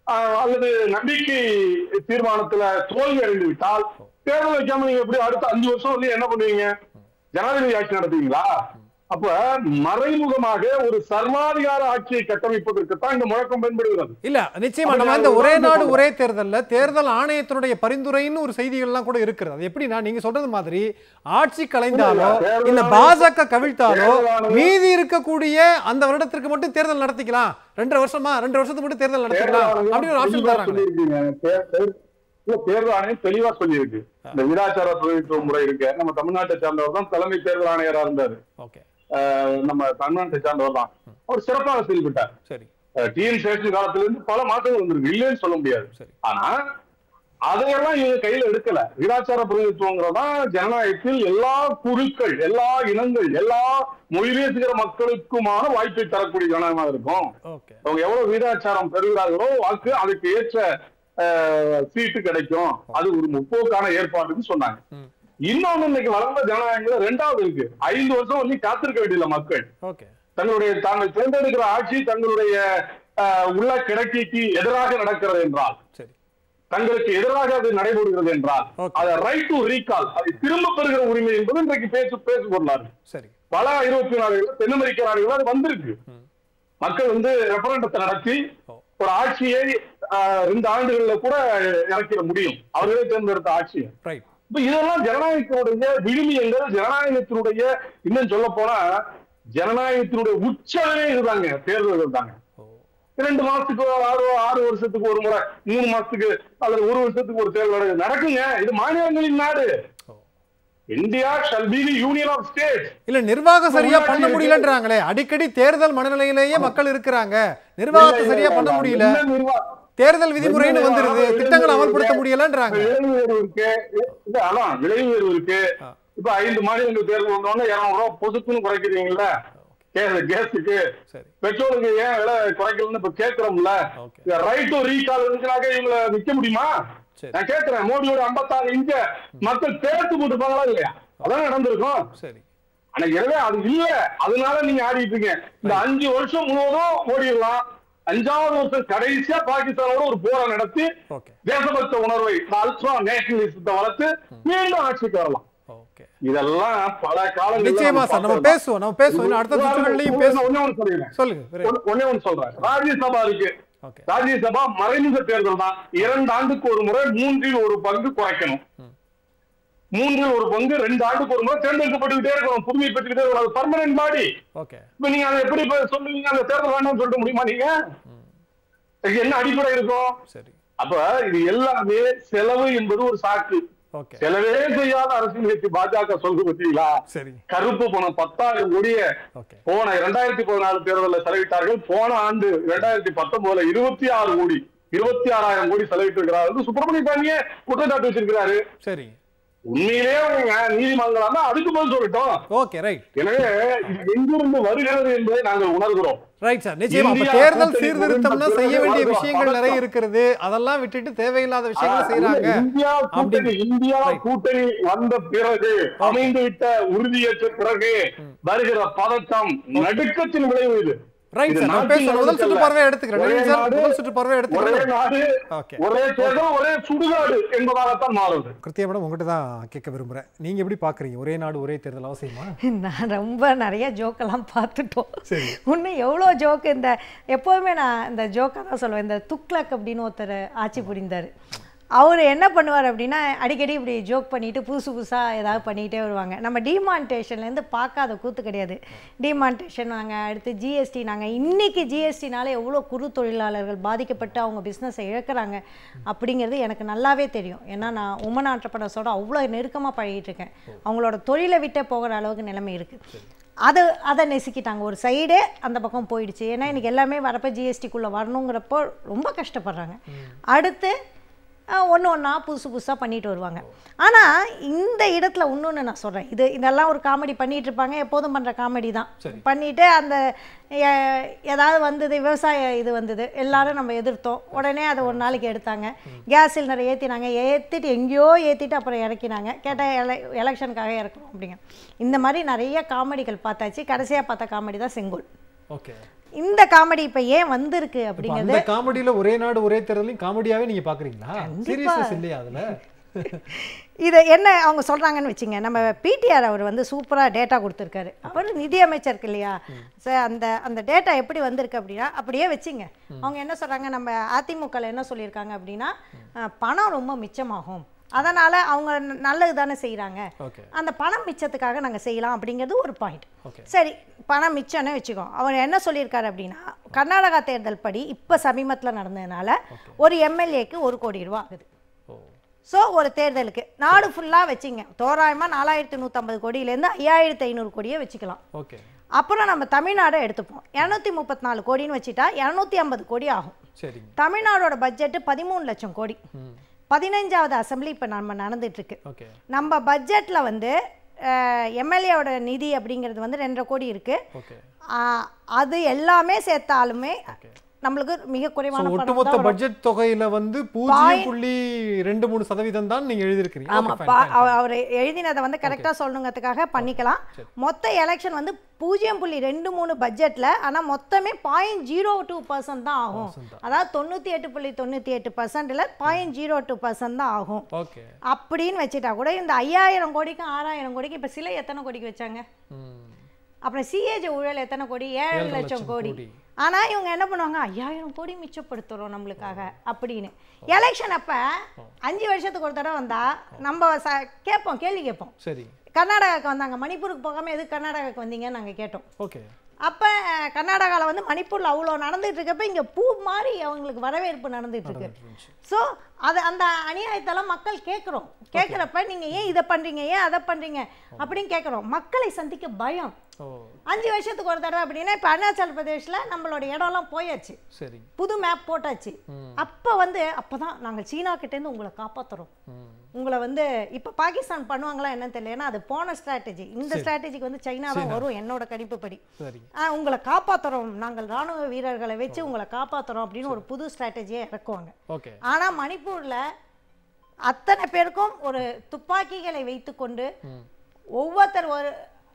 ஆஹ், அல்லது நம்பிக்கை தீர்மானத்துல தோல்வி அடைந்து விட்டால் தேர்தல் வைக்காம நீங்க எப்படி அடுத்த அஞ்சு வருஷம் வந்து என்ன பண்ணுவீங்க ஜனாதிபதி ஆட்சி நடத்துவீங்களா அப்ப மறைமுகமாக ஒரு சர்வாதிகார ஆட்சியை கட்டமைப்பதற்கு தான் இந்த முழக்கம் பயன்படுகிறது இல்ல நிச்சயமா நம்ம இந்த ஒரே நாடு ஒரே தேர்தல்ல தேர்தல் ஆணையத்தினுடைய பரிந்துரைன்னு ஒரு செய்திகள்லாம் கூட இருக்கிறது அது எப்படின்னா நீங்க சொல்றது மாதிரி ஆட்சி கலைந்தாலோ தேர்தல் இல்ல ஆணையம் பாஜக கவிழ்த்தாலோ தேர்தல் ஆணையம் மீதி இருக்கக்கூடிய அந்த வருடத்திற்கு மட்டும் தேர்தல் நடத்திக்கலாம் ரெண்டு வருஷமா ரெண்டு வருஷத்துக்கு மட்டும் தேர்தல் நடத்திக்கலாம் அப்படின்னு ஒரு ஆப்ஷன் தெளிவா தராங்க சொல்லியிருக்கீங்க. தே- தே- இல்ல, தேர்தல் ஆணையம் தெளிவா சொல்லியிருக்கு இந்த விதாச்சார பிரதிநிதித்துவ முறை இருக்கு நம்ம தமிழ்நாட்டை சார்ந்தவர் தான் தலைமை தேர்தல் ஆணையரா இருந்தாரு ஓகே அஹ் நம்ம தமிழ்நாட்டை சார்ந்தவர் தான் அவர் சிறப்பாக செயல்பட்டார் சரி டிஎன் சேஷன் காலத்துல இருந்து பல மாற்றங்கள் வந்திருக்கு இல்லைன்னு சொல்ல முடியாது சரி ஆனா அதையெல்லாம் இவங்க கையில எடுக்கல விதாச்சார பிரதிநிதித்துவங்கிறதான் ஜனநாயகத்தில் எல்லா குழுக்கள் எல்லா இனங்கள் எல்லா மொழி பேசுகிற மக்களுக்குமான வாய்ப்பை தரக்கூடிய ஜனநாயகமாக இருக்கும் ஓகே அவங்க எவ்வளவு வீதாச்சாரம் பெறுகிறார்களோ வாக்கு அதுக்கு ஏற்ற அஹ், சீட்டு கிடைக்கும் அது ஒரு முற்போக்கான ஏற்பாடுன்னு சொன்னாங்க ம். இன்னொன்னு இன்னைக்கு வளர்ந்த ஜனநாயகங்கள ரெண்டாவது இருக்கு ஐந்து வருஷம் வந்து காத்திருக்க வேண்டியதில்லை மக்கள் ஓகே தங்களுடைய தாங்கள் தேர்ந்தெடுக்கிற ஆட்சி தங்களுடைய அஹ், உள்ள கிடக்கைக்கு எதிராக நடக்கிறது என்றால் சரி தங்களுக்கு எதிராக அது நடைபெறுகிறது என்றால் Okay. அதை ரைட் டு ரீகால் அதை திரும்ப பெறுகிற உரிமை என்பது இன்றைக்கு பேசு பேசு பொருளாரு சரி பல ஐரோப்பிய நாடுகள் தென் அமெரிக்க நாடுகள் அது வந்திருக்கு ம். மக்கள் வந்து ரெஃபரண்டத்தை நடத்தி ஓ. ஒரு ஆட்சியை ஆஹ், ரெண்டு ஆண்டுகள்ல கூட இறக்கிட முடியும் அவர்களே தேர்ந்தெடுத்த ஆட்சியை ரைட் இப்ப இதெல்லாம் ஜனநாயகத்தினுடைய விழுமியங்கள் ஜனநாயகத்தினுடைய இன்னும் சொல்ல போனா ஜனநாயகத்தினுடைய உச்சமே இதுதாங்க தேர்தல்கள் தாங்க ஓ இரண்டு மாசத்துக்கு ஆறு ஆறு வருஷத்துக்கு ஒரு முறை மூணு மாசத்துக்கு அல்லது ஒரு வருஷத்துக்கு ஒரு தேர்தல் நடக்குது. நடக்குங்க இது மாநிலங்களின் நாடு oh India shall be the union of state இல்ல நிர்வாகம் சரியா உள்ளாட்சி பண்ண இருக்கு. முடியலன்றாங்களே அடிக்கடி தேர்தல் மனநிலையிலேயே மக்கள் இருக்கிறாங்க நிர்வாகத்தை சரியா பண்ண முடியல தேர்தல் விதிமுறைன்னு என்ன வந்துருது நிர்வாகம் திட்டங்களை இருக்கு? அமல்படுத்த முடியலன்றாங்க விலை உயர்வு இருக்கு இல்ல அதான் விலை உயர்வு இருக்கு ஆ. இப்ப ஐந்து மாநிலங்கள் தேர்தல் வந்தோடனே இருநூறு ரூபாய் பொதுக்குன்னு குறைக்கிறீங்கல்ல கேஸ் கேஸுக்கு சரி பெட்ரோலுக்கு ஏன் விலை குறைக்கலன்னு இப்ப கேட்கிறோம்ல ஓகே ரைட் டு ரீகால் இருந்துச்சுனாக்க இவங்களை நிக்க முடியுமா சரி நான் கேட்கிறேன் மோடியோட ஐம்பத்தாறு இன்ச்ச மக்கள் தேர்த்து போட்டுருப்பாங்களா இல்லையா அதான் நடந்திருக்கும் சரி ஆனா எனவே அது இல்ல அதனால நீங்க ஆடிட்டு இருக்கீங்க இந்த அஞ்சு வருஷம் முழுவதும் ஓடிடலாம் அஞ்சாவது வருஷம் கடைசியா பாகிஸ்தானோட ஒரு போரை நடத்தி ஓகே தேசபக்த உணர்வை அல்ட்ரா நேஷனலிசத்தை வளர்த்து மீண்டும் ஆட்சிக்கு வரலாம் ஓகே இதெல்லாம் பல காலங்கள்ல நிச்சயமா நம்ம சார் நம்ம பார்த்ததுதான். பேசுவோம் நம்ம பேசுவோம் இன்னும் அடுத்த சுற்றுகள்லையும் ஒண்ணே பேசுவோம் ஒண்ணு சொல்லிடுறேன் சொல்லுங்க விரைவு. ஒண்ணு- ஒண்ணே ஒண்ணு சொல்றேன் ராஜ்யசபா இருக்கு ஓகே ராஜ்யசபா மறைமுக தேர்தல் தான் இரண்டு ஆண்டுக்கு ஒரு முறை மூன்றில் ஒரு பங்கு குறைக்கணும் ம். மூன்றில் ஒரு பங்கு ரெண்டு ஆண்டுக்கு ஒரு முறை தேர்ந்தெடுக்கப்பட்டுக்கிட்டே இருக்கணும் புதுமை பெற்றுக்கிட்டே இருக்கணும் அது பர்மனன்ட் பாடி ஓகே இப்ப நீங்க அதை எப்படி இப்ப சொல்லுவீங்க அந்த தேர்தல் வேண்டாம்னு சொல்லிட்டு முடியுமா நீங்க இதுக்கு என்ன அடிப்படை இருக்கும் சரி அப்ப இது எல்லாமே செலவு என்பது ஒரு சாக்கு ஓகே செலவே செய்யாத அரசியல் கட்சி பாஜக சொல்றது பார்த்தீங்களா சரி கருப்பு பணம் பத்தாயிரம் கோடிய ஓகே போன இரண்டாயிரத்தி பதினாலு தேர்தலில் செலவிட்டார்கள் போன ஆண்டு இரண்டாயிரத்தி பத்தொன்பதுல இருபத்தி ஆறு கோடி இருபத்தி ஆறாயிரம் கோடி செலவிட்டு இருக்கிறார் வந்து சுப்பிரமணிய சாமியே குற்றச்சாட்டு வச்சிருக்கிறாரு சரி உண்மையிலேயே அவங்க நீதிமன்றம்னா அதுக்கு பதில் சொல்லட்டும் ஓகே ரைட் எனவே இது எங்கிருந்து வருகிறது என்பதை நாங்கள் உணர்கிறோம் ரைட் சார் நிச்சயமா அப்ப இந்தியா தேர்தல் கூட்டணி சீர்திருத்தம்னா பிறகு செய்ய வேண்டிய வருது. விஷயங்கள் நிறைய பதட்டம். இருக்கிறது அதெல்லாம் விட்டுட்டு தேவையில்லாத விஷயங்களை ஆஹ் செய்யறாங்க இல்ல, இந்தியா கூட்டணி அப்படின்னு. India Right. கூட்டணி வந்த பிறகு அமைந்து விட்ட உறுதியேற்ற பிறகு வருகிற பதட்டம் நடுக்கத்தின் விளைவு இது ரைட் இது சார் நான் நாட்டின் பேசுறேன் முதல் சுற்று நலனுக்கல்ல. பார்வையை எடுத்துக்கிறேன் ஒரே ரவீந்திரன் சார் நாடு, முதல் சுற்று பார்வையை ஒரே எடுத்துக்கிறேன் நாடு ஓகே ஒரே தேர்தல் ஒரே சுடுகாடு என்பதாகத்தான் மாறுது கிருத்தியா மேடம் உங்ககிட்ட தான் கேட்க விரும்புறேன் நீங்க எப்படி பாக்குறீங்க ஒரே நாடு ஒரே தேர்தல் அவசியமா நான் ரொம்ப நிறைய ஜோக்கெல்லாம் பார்த்துட்டோம் சரி. இன்னும் எவ்வளோ ஜோக்கு இந்த எப்போதுமே நான் இந்த ஜோக்காக தான் சொல்லுவேன் இந்த துக்ளக் அப்படின்னு ஒருத்தர் ஆட்சி புரிந்தார் அவர் என்ன பண்ணுவார் அப்படின்னா அடிக்கடி இப்படி ஜோக் பண்ணிட்டு புதுசு புதுசாக ஏதாவது பண்ணிக்கிட்டே வருவாங்க நம்ம டிமான்டேஷன்லேருந்து பார்க்காத கூத்து கிடையாது டிமான்டேஷன் நாங்கள் அடுத்து ஜிஎஸ்டி நாங்கள் இன்னைக்கு ஜிஎஸ்டினால எவ்வளோ குறு தொழிலாளர்கள் பாதிக்கப்பட்டு அவங்க பிஸ்னஸை இழக்கிறாங்க அப்படிங்கிறது எனக்கு நல்லாவே தெரியும் ஏன்னா நான் உமன் ஆண்டர்பனர்ஸோட அவ்வளோ நெருக்கமாக பழகிட்டு இருக்கேன் அவங்களோட தொழிலை விட்டே போகிற அளவுக்கு நிலைமை இருக்குது அது அதை நெசுக்கிட்டாங்க ஒரு சைடே அந்த பக்கம் போயிடுச்சு ஏன்னா இன்னைக்கு எல்லாமே வரப்போ ஜிஎஸ்டிக்குள்ளே வரணுங்கிறப்போ ரொம்ப கஷ்டப்படுறாங்க அடுத்து ஒன்று ஒன்றா புதுசு புதுசாக பண்ணிட்டு வருவாங்க ஆனால் இந்த இடத்துல இன்னொன்று நான் சொல்கிறேன் இது இதெல்லாம் ஒரு காமெடி பண்ணிட்டு இருப்பாங்க எப்போதும் பண்ணுற காமெடி தான் சரி. பண்ணிட்டு அந்த எ- ஏதாவது வந்தது விவசாய இது வந்தது எல்லாரும் நம்ம எதிர்த்தோம் உடனே அதை ஒரு நாளைக்கு எடுத்தாங்க கேஸ் சிலிண்டரை ஏற்றினாங்க ஏற்றிட்டு எங்கேயோ ஏற்றிட்டு அப்புறம் இறக்கினாங்க கேட்டால் எல எலெக்ஷனுக்காக இறக்கணும் அப்படிங்க இந்த மாதிரி நிறைய காமெடிகள் பார்த்தாச்சு கடைசியாக பார்த்த காமெடி தான் செங்கோல் ஓகே இந்த காமெடி இப்ப ஏன் வந்திருக்கு இப்ப அப்படிங்கிறது அந்த காமெடியில ஒரே நாடு ஒரே தேர்தலையும் காமெடியாவே நீங்க பாக்குறீங்களா சீரியஸ்னஸ் இல்லையா அதுல இதை என்ன அவங்க சொல்றாங்கன்னு வச்சுங்க நம்ம பிடிஆர் அவர் வந்து சூப்பரா டேட்டா கொடுத்துருக்காரு அவர் நிதியமைச்சருக்கு இல்லையா சார் அந்த அந்த டேட்டா எப்படி வந்திருக்கு அப்படின்னா அப்படியே வச்சுங்க அவங்க என்ன சொல்றாங்க நம்ம அதிமுகல என்ன சொல்லியிருக்காங்க அப்படின்னா அஹ், பணம் ரொம்ப மிச்சமாகும் அதனால அவங்க ந- நல்லது தானே செய்றாங்க ஓகே அந்த பணம் மிச்சத்துக்காக நாங்க செய்யலாம் அப்படிங்கிறது ஒரு பாயிண்ட் ஓகே சரி பணம் மிச்சம்னு வச்சுக்கோ அவர் என்ன சொல்லியிருக்காரு அப்படின்னா கர்நாடகா தேர்தல் படி இப்போ சமீபத்தில் நடந்ததுனால ஒரு எம்எல்ஏக்கு ஒரு கோடி ரூபா ஆகுது ஓ ஸோ ஒரு தேர்தலுக்கு நாடு ஃபுல்லாக வச்சிங்க தோராயமாக நாலாயிரத்தி நூற்றம்பது கோடியிலேருந்து ஐயாயிரத்தி ஐநூறு கோடியே வச்சுக்கலாம் ஓகே அப்புறம் நம்ம தமிழ்நாடை எடுத்துப்போம் இரநூத்தி முப்பத்தி நாலு கோடின்னு வச்சுட்டா இரநூத்தி ஐம்பது கோடி ஆகும் சரிங்க தமிழ்நாடோட பட்ஜெட்டு பதிமூணு லட்சம் கோடி ம் பதினஞ்சாவது அசெம்பிளி இப்போ நம்ம நடந்துட்டு இருக்கு ஓகே நம்ம பட்ஜெட்டில் வந்து எம்எல்ஏவோட நிதி அப்படிங்கிறது வந்து ரெண்டரை கோடி இருக்கு ஓகே ஆஹ் அது எல்லாமே சேர்த்தாலுமே ஓகே நம்மளுக்கு மிக ஸோ குறைவான பணம் ஒட்டுமொத்த தான் வரும். பட்ஜெட் தொகையில வந்து பூஜ்ஜியம் புள்ளி ரெண்டு மூணு சதவீதம் தான் நீங்க எழுதியிருக்கிறீங்க ஆமா Okay, பா- fine, fine, அவ- அவர் எழுதினதை வந்து கரெக்டா சொல்லணுங்கிறதுக்காக பண்ணிக்கலாம் மொத்த எலெக்ஷன் வந்து பூஜ்ஜியம் புள்ளி ரெண்டு மூணு பட்ஜெட்ல ஆனா மொத்தமே பாயிண்ட் ஜீரோ டூ பர்சன்ட் தான் ஆகும் அதாவது தொண்ணூத்தி எட்டு புள்ளி தொண்ணூத்தி எட்டு பர்சன்ட்ல பாயிண்ட் ஜீரோ டூ பர்சன்ட் தான் ஆகும் ஓகே அப்படின்னு வச்சுட்டா கூட இந்த ஐயாயிரம் கோடிக்கும் ஆறாயிரம் கோடிக்கு இப்ப சிலை எத்தனை கோடிக்கு வச்சாங்க ம் அப்புறம் சிஏஜி ஊழல் எத்தனை கோடி ஏழு ஏழரை லட்சம் லட்சம் கோடி கோடி. ஆனா இவங்க என்ன பண்ணுவாங்க ஐயாயிரம் கோடி மிச்சப்படுத்துறோம் நம்மளுக்காக அப்படின்னு எலெக்ஷன் அப்ப அஞ்சு வருஷத்துக்கு ஒரு தடவை வந்தா நம்ம ச கேட்போம் கேள்வி கேட்போம் சரி கர்நாடகாவுக்கு வந்தாங்க மணிப்பூருக்கு போகாம எதுக்கு கர்நாடகாவுக்கு வந்தீங்கன்னு நாங்க கேட்டோம் ஓகே அப்ப கர்நாடகாவில் வந்து மணிப்பூர்ல அவ்வளோ நடந்துட்டு இருக்கப்ப இங்க பூ மாதிரி அவங்களுக்கு வரவேற்பு நடந்துட்டு இருக்கு இருந்துச்சு. ஸோ அது அந்த அநியாயத்தெல்லாம் மக்கள் கேட்குறோம் கேட்குறப்ப நீங்க ஏன் இதை பண்றீங்க ஏன் அதை பண்றீங்க அப்படின்னு கேட்குறோம் மக்களை சந்திக்க பயம் ஓ அஞ்சு வருஷத்துக்கு ஒரு தடவை அப்படின்னா இப்போ அருணாச்சல் பிரதேஷ்ல நம்மளோட இடம்லாம் போயாச்சு சரி புது மேப் போட்டாச்சு ம். அப்போ வந்து அப்பதான் நாங்கள் சீனா கிட்டேருந்து உங்களை காப்பாத்துறோம் ம் உங்களை வந்து இப்போ பாகிஸ்தான் பண்ணுவாங்களா என்னன்னு தெரியல ஏன்னா அது போன ஸ்ட்ராட்டஜி இந்த ஸ்ட்ராட்டஜிக்கு வந்து சைனா தான் வரும் என்னோட கணிப்புப்படி சரி ஆ, உங்களை காப்பாத்துறோம் நாங்கள் ராணுவ வீரர்களை வச்சு உங்களை காப்பாத்துறோம் அப்படின்னு ஒரு புது ஸ்ட்ராட்டஜியை இறக்குவாங்க ஓகே ஆனா மணிப்பூர்ல அத்தனை பேருக்கும் ஒரு துப்பாக்கிகளை வைத்துக்கொண்டு ம் ஒவ்வொருத்தர் ஒரு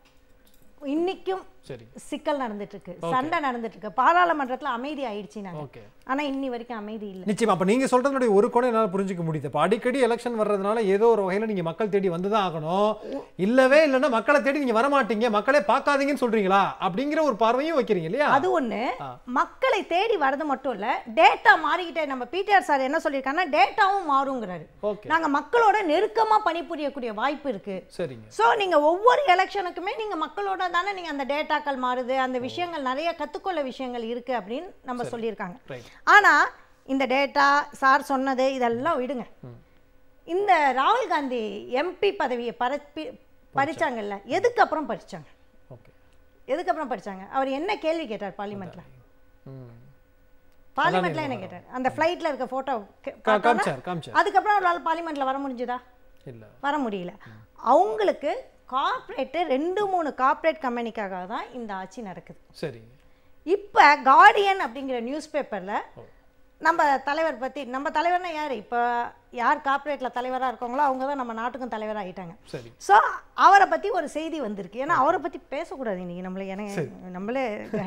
இன்னைக்கும் சரி சிக்கல் நடந்துட்டு இருக்கு சண்டை நடந்துட்டு இருக்கு பாராளுமன்றத்துல அமைதி ஆயிடுச்சு நாங்க ஓகே ஆனா இன்னி வரைக்கும் அமைதி இல்ல நிச்சயமா அப்ப நீங்க சொல்றதுடைய ஒரு கோணம் என்னால புரிஞ்சுக்க முடியுது இப்ப அடிக்கடி எலெக்ஷன் வர்றதுனால ஏதோ ஒரு வகையில நீங்க மக்கள் தேடி வந்துதான் ஆகணும் இல்லவே இல்லைன்னா மக்களை தேடி நீங்க வர மாட்டீங்க மக்களே பார்க்காதீங்கன்னு சொல்றீங்களா அப்படிங்கிற ஒரு பார்வையும் வைக்கிறீங்க இல்லையா அது ஒண்ணு மக்களை தேடி வர்றது மட்டும் இல்ல டேட்டா மாறிக்கிட்டே நம்ம பிடிஆர் சார் என்ன சொல்லியிருக்காங்கன்னா டேட்டாவும் மாறுங்கிறாரு ஓகே நாங்க மக்களோட நெருக்கமா பணிபுரியக்கூடிய வாய்ப்பு இருக்கு சரிங்க ஸோ நீங்க ஒவ்வொரு எலெக்ஷனுக்குமே நீங்க மக்களோட தானே நீங்க அந்த டேட்டாக்கள் மாறுது அந்த விஷயங்கள் நிறைய கத்துக்கொள்ள விஷயங்கள் இருக்கு அப்படின்னு நம்ம சொல்லியிருக்காங்க ரைட் ஆனா இந்த டேட்டா சார் சொன்னது இதெல்லாம் விடுங்க இந்த ராகுல் காந்தி எம்பி பதவியை பரப்பி பறிச்சாங்கல்ல எதுக்கு அப்புறம் பறிச்சாங்க ஓகே எதுக்கு அப்புறம் பறிச்சாங்க அவர் என்ன கேள்வி கேட்டார் பார்லிமெண்ட்ல ம் பார்லிமெண்ட்ல என்ன கேட்டார் அந்த ஃப்ளைட்ல இருக்க போட்டோ கா- காமிச்சார் காமிச்சார் அதுக்கப்புறம் அவரால் பார்லிமெண்ட்ல வர முடிஞ்சுதா இல்ல வர முடியல அவங்களுக்கு கார்ப்பரேட்டு ரெண்டு மூணு கார்ப்பரேட் கம்பெனிக்காக தான் இந்த ஆட்சி நடக்குது சரி இப்போ கார்டியன் அப்படிங்கிற நியூஸ் பேப்பரில் நம்ம தலைவர் பற்றி நம்ம தலைவர்னா யார் இப்போ யார் கார்ப்பரேட்டில் தலைவராக இருக்காங்களோ அவங்க தான் நம்ம நாட்டுக்கும் தலைவராக ஆகிட்டாங்க சரி ஸோ அவரை பற்றி ஒரு செய்தி வந்திருக்கு ஏன்னா அவரை பற்றி பேசக்கூடாது இன்னைக்கு நம்மள எனக்கு நம்மளே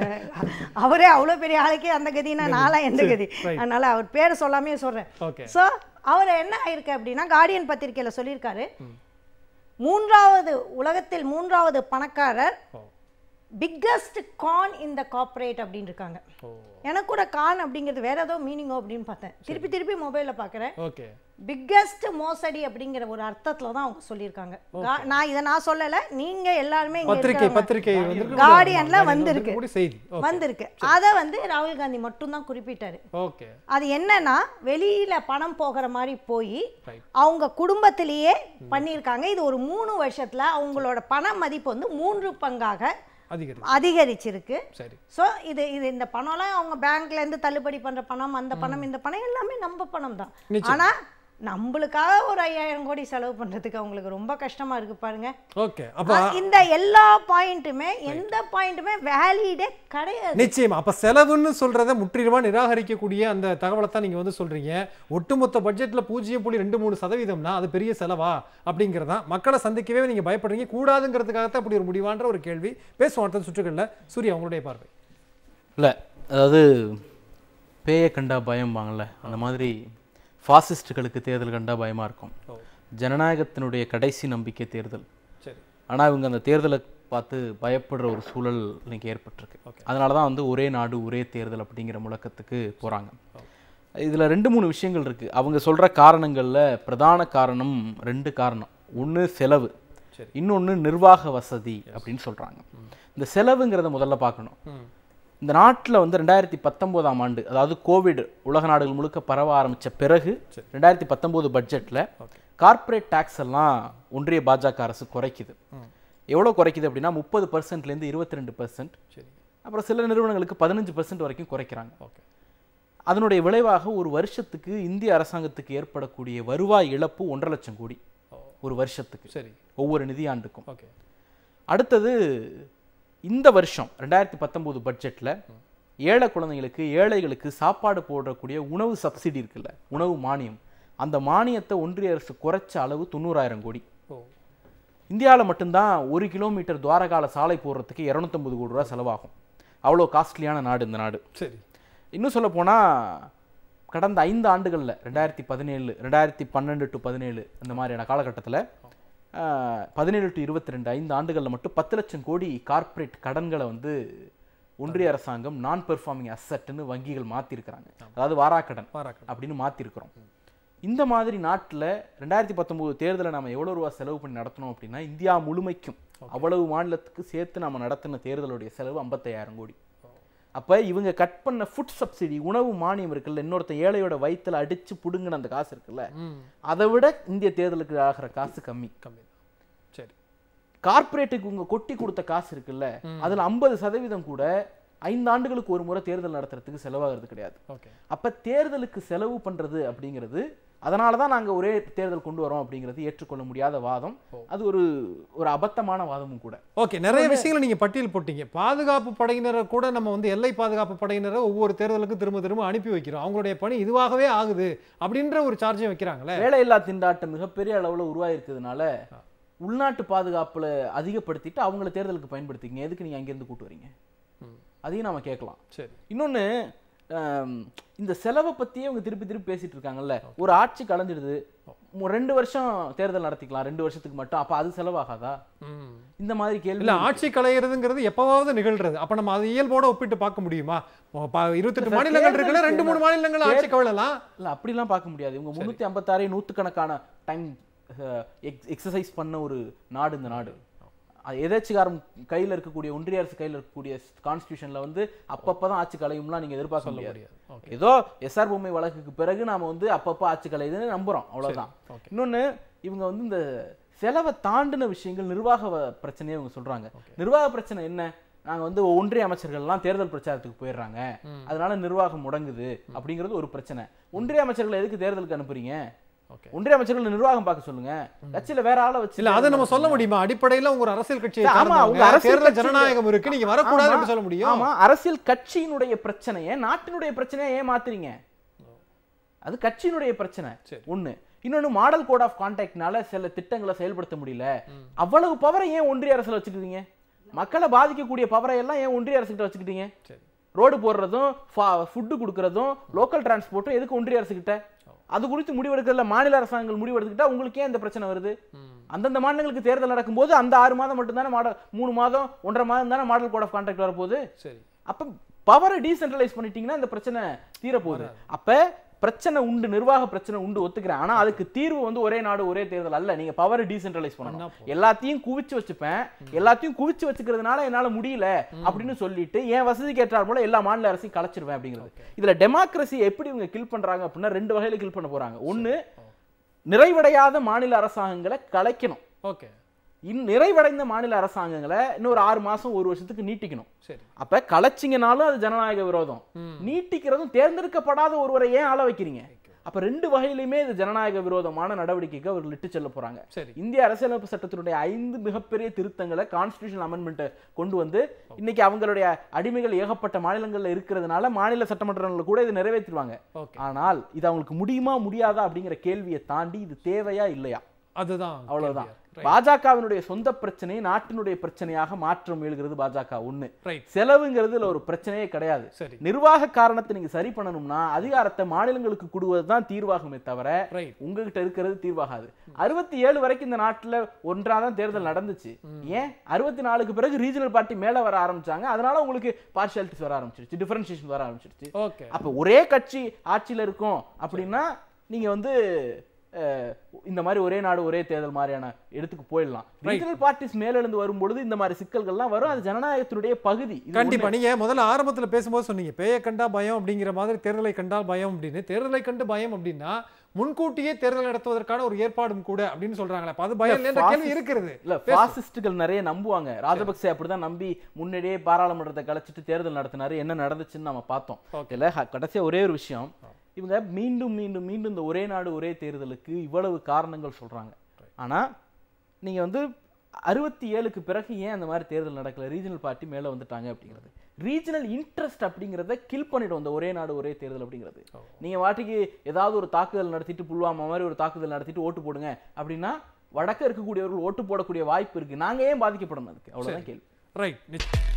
அவரே அவ்வளோ பெரிய ஆளுக்கே அந்த கதினா நாளா எந்த கதி அதனால அவர் பேரை சொல்லாமே சொல்கிறேன் ஓகே ஸோ அவர் என்ன ஆயிருக்கு அப்படின்னா கார்டியன் பத்திரிக்கையில் சொல்லியிருக்காரு மூன்றாவது உலகத்தில் மூன்றாவது பணக்காரர் ஓ பிக்கஸ்ட் கான் இந்த கார்ப்பரேட் அப்படின்னு இருக்காங்க ஓ எனக்கு கூட கான் அப்படிங்கிறது வேற ஏதோ மீனிங்கோ அப்படின்னு பார்த்தேன் திருப்பி திருப்பி மொபைலில் பார்க்குறேன் ஓகே பிக்கஸ்ட் மோசடி அப்படிங்கிற ஒரு அர்த்தத்தில் தான் அவங்க சொல்லியிருக்காங்க கா- நான் இதை நான் சொல்லலை நீங்க எல்லாருமே இங்க பத்திரிக்கை இருக்கிறவங்க. பத்திரிக்கை வந்து Guardianல வந்திருக்கு. கூட செய்தி ஓகே வந்திருக்கு அதை வந்து ராகுல் காந்தி மட்டும்தான் குறிப்பிட்டாரு ஓகே அது என்னன்னா வெளியில பணம் போகிற மாதிரி போய் ரைட் அவங்க குடும்பத்திலேயே பண்ணியிருக்காங்க இது ஒரு மூணு வருஷத்துல அவங்களோட பண மதிப்பு வந்து மூன்று பங்காக அதிகரி அதிகரிச்சிருக்கு சரி ஸோ இது இது இந்த பணம்லாம் அவங்க பேங்க்ல இருந்து தள்ளுபடி பண்ற பணம் அந்த பணம் இந்த பணம் எல்லாமே நம்ம பணம் தான் நிச்சயம். ஆனா நம்மளுக்காக ஒரு ஐயாயிரம் கோடி செலவு பண்றதுக்கு அவங்களுக்கு ரொம்ப கஷ்டமா இருக்கு பாருங்க ஓகே அப்ப இந்த எல்லா பாயிண்ட்டுமே எந்த பாயிண்ட்டுமே வேலிடே கிடையாது நிச்சயமா அப்ப செலவுன்னு சொல்றத முற்றிலுமா நிராகரிக்கக்கூடிய அந்த தகவலை தான் நீங்க வந்து சொல்றீங்க ஒட்டுமொத்த பட்ஜெட்ல பூஜ்ஜியம் புள்ளி ரெண்டு மூணு சதவீதம்னா அது பெரிய செலவா அப்படிங்கிறதா மக்களை சந்திக்கவே நீங்க பயப்படுறீங்க கூடாதுங்கிறதுக்காக தான் அப்படி ஒரு முடிவான்ற ஒரு கேள்வி பேசுவோம் அடுத்த சுற்றுகள்ல சூர்யா உங்களுடைய பார்வை இல்லை அதாவது பேயை கண்டா பயம்பாங்கள்ல அந்த மாதிரி ஃபாசிஸ்டுகளுக்கு தேர்தல் கண்டா பயமாக இருக்கும் ஓ ஜனநாயகத்தினுடைய கடைசி நம்பிக்கை தேர்தல் சரி ஆனால் இவங்க அந்த தேர்தலை பார்த்து பயப்படுற ஒரு சூழல் இன்னைக்கு ஏற்பட்டிருக்கு அதனால தான் வந்து ஒரே நாடு ஒரே தேர்தல் அப்படிங்கிற முழக்கத்துக்கு போகிறாங்க இதில் ரெண்டு மூணு விஷயங்கள் இருக்குது அவங்க சொல்கிற காரணங்களில் பிரதான காரணம் ரெண்டு காரணம் ஒன்று செலவு சரி. இன்னொன்று நிர்வாக வசதி அப்படின்னு சொல்கிறாங்க இந்த செலவுங்கிறத முதல்ல பார்க்கணும் ம் இந்த நாட்டில் வந்து ரெண்டாயிரத்தி பத்தொம்போதாம் ஆண்டு அதாவது கோவிட் உலக நாடுகள் முழுக்க பரவ ஆரம்பித்த பிறகு ரெண்டாயிரத்தி பத்தொம்போது பட்ஜெட்டில் கார்ப்பரேட் டேக்ஸ் எல்லாம் ஒன்றிய பாஜக அரசு குறைக்குது எவ்வளோ குறைக்குது அப்படின்னா முப்பது பர்சன்ட்லேருந்து இருபத்தி ரெண்டு பர்சன்ட் சரி அப்புறம் சில நிறுவனங்களுக்கு பதினஞ்சு பர்சன்ட் வரைக்கும் குறைக்கிறாங்க ஓகே அதனுடைய விளைவாக ஒரு வருஷத்துக்கு இந்திய அரசாங்கத்துக்கு ஏற்படக்கூடிய வருவாய் இழப்பு ஒன்றரை லட்சம் கோடி ஒரு வருஷத்துக்கு சரி ஒவ்வொரு நிதியாண்டுக்கும் ஓகே அடுத்தது இந்த வருஷம் ரெண்டாயிரத்தி பத்தொம்போது பட்ஜெட்டில் ஏழை குழந்தைங்களுக்கு ஏழைகளுக்கு சாப்பாடு போடக்கூடிய உணவு சப்சிடி இருக்குல்ல உணவு மானியம் அந்த மானியத்தை ஒன்றிய அரசு குறைச்ச அளவு தொண்ணூறாயிரம் கோடி ஓ இந்தியாவில் மட்டும்தான் ஒரு கிலோமீட்டர் துவாரகால சாலை போடுறதுக்கு இரநூத்தம்பது கோடி ரூபா செலவாகும் அவ்வளோ காஸ்ட்லியான நாடு இந்த நாடு சரி இன்னும் சொல்ல கடந்த ஐந்து ஆண்டுகளில் ரெண்டாயிரத்தி பதினேழு ரெண்டாயிரத்தி பன்னெண்டு டு பதினேழு அந்த மாதிரியான காலகட்டத்தில் பதினேழு டு இருபத்தி ரெண்டு ஐந்து ஆண்டுகளில் மட்டும் பத்து லட்சம் கோடி கார்ப்பரேட் கடன்களை வந்து ஒன்றிய அரசாங்கம் நான் பெர்ஃபார்மிங் அசட்னு வங்கிகள் மாற்றிருக்கிறாங்க அதாவது வாராக்கடன் பாராட்டு அப்படின்னு மாற்றிருக்கிறோம் இந்த மாதிரி நாட்டில் ரெண்டாயிரத்தி பத்தொம்போது தேர்தலை நம்ம எவ்வளோ ரூபா செலவு பண்ணி நடத்தணும் அப்படின்னா இந்தியா முழுமைக்கும் அவ்வளவு மாநிலத்துக்கு சேர்த்து நம்ம நடத்தின தேர்தலுடைய செலவு ஐம்பத்தையாயிரம் கோடி அப்போ இவங்க கட் பண்ண ஃபுட் சப்சிடி உணவு மானியம் இருக்குல்ல இன்னொருத்தன் ஏழையோட வயித்துல அடிச்சு புடுங்கின அந்த காசு இருக்குல்ல ம் அதை விட இந்திய தேர்தலுக்கு ஆகிற காசு கம்மி கம்மி தான் சரி கார்ப்பரேட்டுக்கு உங்க கொட்டி கொடுத்த காசு இருக்குல்ல அதுல ஐம்பது சதவீதம் கூட ஐந்து ஆண்டுகளுக்கு ஒரு முறை தேர்தல் நடத்துறதுக்கு செலவாகிறது கிடையாது ஓகே அப்ப தேர்தலுக்கு செலவு பண்றது அப்படிங்கிறது அதனால தான் நாங்க ஒரே தேர்தல் கொண்டு வரோம் அப்படிங்கிறது ஏற்றுக்கொள்ள முடியாத வாதம் அது ஒரு ஒரு அபத்தமான வாதமும் கூட ஓகே நிறைய விஷயங்களை நீங்க பட்டியல் போட்டீங்க பாதுகாப்பு படையினரை கூட நம்ம வந்து எல்லை பாதுகாப்பு படையினரை ஒவ்வொரு தேர்தலுக்கும் திரும்ப திரும்ப அனுப்பி வைக்கிறோம் அவங்களுடைய பணி இதுவாகவே ஆகுது அப்படின்ற ஒரு சார்ஜையும் வைக்கிறாங்களே வேலையில்லா திண்டாட்டம் மிகப்பெரிய அளவுல உருவாயிருக்கிறதுனால உள்நாட்டு பாதுகாப்புல அதிகப்படுத்திட்டு அவங்கள தேர்தலுக்கு பயன்படுத்திக்கங்க எதுக்கு நீங்க அங்கிருந்து கூட்டு வரீங்க ம். அதையும் நாம கேட்கலாம் சரி இன்னொன்னு ஆம், இந்த செலவை பத்தியே அவங்க திருப்பி திருப்பி பேசிட்டு இருக்காங்கல்ல ஒரு ஆட்சி கலைஞ்சிடுது மு- ரெண்டு வருஷம் தேர்தல் நடத்திக்கலாம் ரெண்டு வருஷத்துக்கு மட்டும் அப்ப அது செலவாகாதா ம் இந்த மாதிரி கேள்வி இல்ல ஆட்சி கலையிறதுங்கிறது எப்பவாவது நிகழ்றது அப்ப நம்ம அது இயல்போட ஒப்பிட்டு பார்க்க முடியுமா ஓ, ப- இருபத்தெட்டு இல்ல, மாநிலங்கள் இருக்குல்ல தேர்தலுக்கு ரெண்டு மூணு மாநிலங்கள் ஆட்சி கவிழலாம் இல்ல அப்படிலாம் பார்க்க முடியாது இவங்க முன்னூத்தி ஐம்பத்தாறு நூற்றுக்கணக்கான டைம் எக்ஸசைஸ் பண்ண ஒரு நாடு இந்த நாடு அது எதேச்சிகாரம் கையில இருக்கக்கூடிய ஒன்றிய அரசு கையில இருக்கக்கூடிய கான்ஸ்டியூஷன்ல வந்து அப்பப்பதான் ஆட்சி கலையும்லாம் நீங்க எதிர்பார்க்க முடியாது முடியாது ஏதோ எஸ்ஆர் பொம்மை வழக்குக்கு பிறகு நாம வந்து அப்பப்போ ஆட்சி கலையுதுன்னு நம்புறோம் அவ்வளவுதான் ஓகே இன்னொன்னு இவங்க வந்து இந்த செலவை தாண்டின விஷயங்கள் நிர்வாக வ- பிரச்சனையை இவங்க சொல்றாங்க நிர்வாக பிரச்சனை என்ன நாங்க வந்து ஒன்றிய அமைச்சர்கள்லாம் தேர்தல் பிரச்சாரத்துக்கு போயிடுறாங்க அதனால நிர்வாகம் முடங்குது அப்படிங்கிறது ஒரு பிரச்சனை ஒன்றிய அமைச்சர்களை எதுக்கு தேர்தலுக்கு அனுப்புறீங்க ஓகே ஒன்றிய அமைச்சர்கள் நிர்வாகம் பார்க்க சொல்லுங்க கட்சியில வேற ஆளை வச்சு இல்ல அதை நம்ம சொல்ல முடியுமா அடிப்படையில உங்க ஒரு அரசியல் கட்சியை ஆமா, சார்ந்தவங்க, உங்க அரசியல் தேர்தல் கட்சியில- ஜனநாயகம் இருக்கு நீங்க வரக்கூடாது ஆமா, என்று சொல்ல முடியும் ஆமா அரசியல் கட்சியினுடைய பிரச்சனையை நாட்டினுடைய பிரச்சனையை ஏன் மாத்துறீங்க அது கட்சியினுடைய பிரச்சனை சரி. ஒண்ணு இன்னொன்னு மாடல் கோட் ஆஃப் கான்டாக்ட்னால சில திட்டங்களை செயல்படுத்த முடியல அவ்வளவு பவரை ஏன் ஒன்றிய அரசுல வச்சுக்கிறீங்க மக்களை பாதிக்கக்கூடிய பவரை எல்லாம் ஏன் ஒன்றிய அரசுகிட்ட வச்சுக்கிட்டீங்க சரி ரோடு போடுறதும் ஃபுட்டு கொடுக்கறதும் லோக்கல் டிரான்ஸ்போர்ட்டும் எதுக்கு ஒன்றிய அரசுகிட்ட அது குறித்து முடிவெடுக்கிறதுல மாநில அரசாங்கங்கள் முடிவெடுத்துக்கிட்டா உங்களுக்கு ஏன் இந்த பிரச்சனை வருது அந்தந்த மாநிலங்களுக்கு தேர்தல் நடக்கும்போது அந்த ஆறு மாதம் மட்டும் தானே மாடல் மூணு மாதம் ஒன்றரை மாதம் தானே மாடல் கோட் ஆஃப் கான்டாக்ட் வரப்போகுது சரி அப்ப பவரை டீசென்ட்ரலைஸ் பண்ணிட்டீங்கன்னா இந்த பிரச்சனை தீரப்போகுது அப்ப பிரச்சனை உண்டு நிர்வாக பிரச்சனை உண்டு ஒத்துக்கிறேன் ஆனா அதுக்கு தீர்வு வந்து ஒரே நாடு ஒரே தேர்தல் அல்ல நீங்க பவரை டீசென்ட்ரலைஸ் பண்ணணும் எல்லாத்தையும் குவிச்சு வச்சுப்பேன் எல்லாத்தையும் குவிச்சு வச்சுக்கிறதுனால என்னால முடியல அப்படின்னு சொல்லிட்டு என் வசதிக்கு ஏற்றார் போல எல்லா மாநில அரசையும் கலைச்சிருவேன் அப்படிங்கிறது இதுல டெமோக்ரஸி எப்படி இவங்க கில் பண்றாங்க அப்படின்னா ரெண்டு வகையில கில் பண்ண போறாங்க ஒண்ணு நிறைவடையாத மாநில அரசாங்கங்களை கலைக்கணும் ஓகே இன் நிறைவடைந்த மாநில அரசாங்கங்களை இன்னொரு ஆறு மாசம் ஒரு வருஷத்துக்கு நீட்டிக்கணும் சரி அப்ப கலைச்சிங்கனாலும் அது ஜனநாயக விரோதம் நீட்டிக்கிறதும் தேர்ந்தெடுக்கப்படாத ஒருவரை ஏன் ஆள வைக்கிறீங்க அப்ப ரெண்டு வகையிலுமே இது ஜனநாயக விரோதமான நடவடிக்கைக்கு அவர்கள் இட்டு செல்ல போறாங்க சரி இந்திய அரசியலமைப்பு சட்டத்தினுடைய ஐந்து மிகப்பெரிய திருத்தங்களை கான்ஸ்டிடியூஷன் அமெண்ட்மெண்ட்டை கொண்டு வந்து இன்னைக்கு அவங்களுடைய அடிமைகள் ஏகப்பட்ட மாநிலங்கள்ல இருக்கிறதுனால மாநில சட்டமன்றங்களில் கூட இதை நிறைவேற்றுவாங்க ஓகே ஆனால் இது அவங்களுக்கு முடியுமா முடியாதா அப்படிங்கிற கேள்வியை தாண்டி இது தேவையா இல்லையா அதுதான் அவ்வளவுதான் பாஜகவினுடைய சொந்த பிரச்சனையை நாட்டினுடைய பிரச்சனையாக மாற்ற முயல்கிறது பாஜக ஒண்ணு ரைட் செலவுங்கிறதுல ஒரு பிரச்சனையே கிடையாது சரி நிர்வாக காரணத்தை நீங்க சரி பண்ணணும்னா அதிகாரத்தை மாநிலங்களுக்கு கொடுவது தான் தீர்வாகுமே தவிர ரைட் உங்ககிட்ட இருக்கிறது தீர்வாகாது அறுபத்தி ஏழு வரைக்கும் இந்த நாட்டுல ஒன்றாதான் தேர்தல் நடந்துச்சு ஏன் அறுபத்தி நாலுக்கு பிறகு ரீஜனல் பார்ட்டி மேல வர ஆரம்பிச்சாங்க அதனால உங்களுக்கு பார்ஷியாலிட்டிஸ் வர ஆரம்பிச்சிருச்சு டிஃபரன்ஷியேஷன் வர ஆரம்பிச்சிருச்சு ஓகே அப்ப ஒரே கட்சி ஆட்சியில இருக்கும் அப்படின்னா நீங்க வந்து அஹ், இந்த மாதிரி ஒரே நாடு ஒரே தேர்தல் மாதிரியான இடத்துக்கு போயிடலாம் ரீஜனல் பார்ட்டிஸ் மேலெழுந்து வரும்பொழுது இந்த மாதிரி சிக்கல்கள்லாம் வரும் அது ஜனநாயகத்தினுடைய பகுதி இது கண்டிப்பா நீங்க முதல்ல ஆரம்பத்துல பேசும்போது சொன்னீங்க பேயை கண்டா பயம் அப்படிங்கிற மாதிரி தேர்தலை கண்டால் பயம் அப்படின்னு தேர்தலை கண்டு பயம் அப்படின்னா முன்கூட்டியே தேர்தல் நடத்துவதற்கான ஒரு ஏற்பாடும் கூட அப்படின்னு சொல்றாங்களே அப்ப அது பயம் இல்ல, இல்லைன்ற கேள்வி fascist- இருக்கிறது இல்ல பாசிஸ்டுகள் நிறைய நம்புவாங்க ராஜபக்சே அப்படிதான் நம்பி முன்னாடியே பாராளுமன்றத்தை கலைச்சிட்டு தேர்தல் நடத்தினாரு என்ன நடந்துச்சுன்னு நம்ம பார்த்தோம் இல்ல ஹ- கடைசியா ஒரே ஒரு விஷயம் இவங்க மீண்டும் மீண்டும் மீண்டும் இந்த ஒரே நாடு ஒரே தேர்தலுக்கு இவ்வளவு காரணங்கள் சொல்றாங்க ஆனா நீங்க வந்து அறுபத்தி ஏழுக்கு பிறகு ஏன் அந்த மாதிரி தேர்தல் நடக்கல ரீஜனல் பார்ட்டி மேல வந்துட்டாங்க அப்படிங்கிறது ரீஜனல் இன்ட்ரெஸ்ட் அப்படிங்கிறத கில் பண்ணிடும் இந்த ஒரே நாடு ஒரே தேர்தல் அப்படிங்கிறது நீங்க வாட்டிக்கு ஏதாவது ஒரு தாக்குதல் நடத்திட்டு புல்வாமா மாதிரி ஒரு தாக்குதல் நடத்திட்டு ஓட்டு போடுங்க அப்படின்னா வடக்க இருக்கக்கூடியவர்கள் ஓட்டு போடக்கூடிய வாய்ப்பு இருக்கு நாங்க ஏன் பாதிக்கப்படணும் அதுக்கு அவ்வளவுதான் கேள்வி ரைட்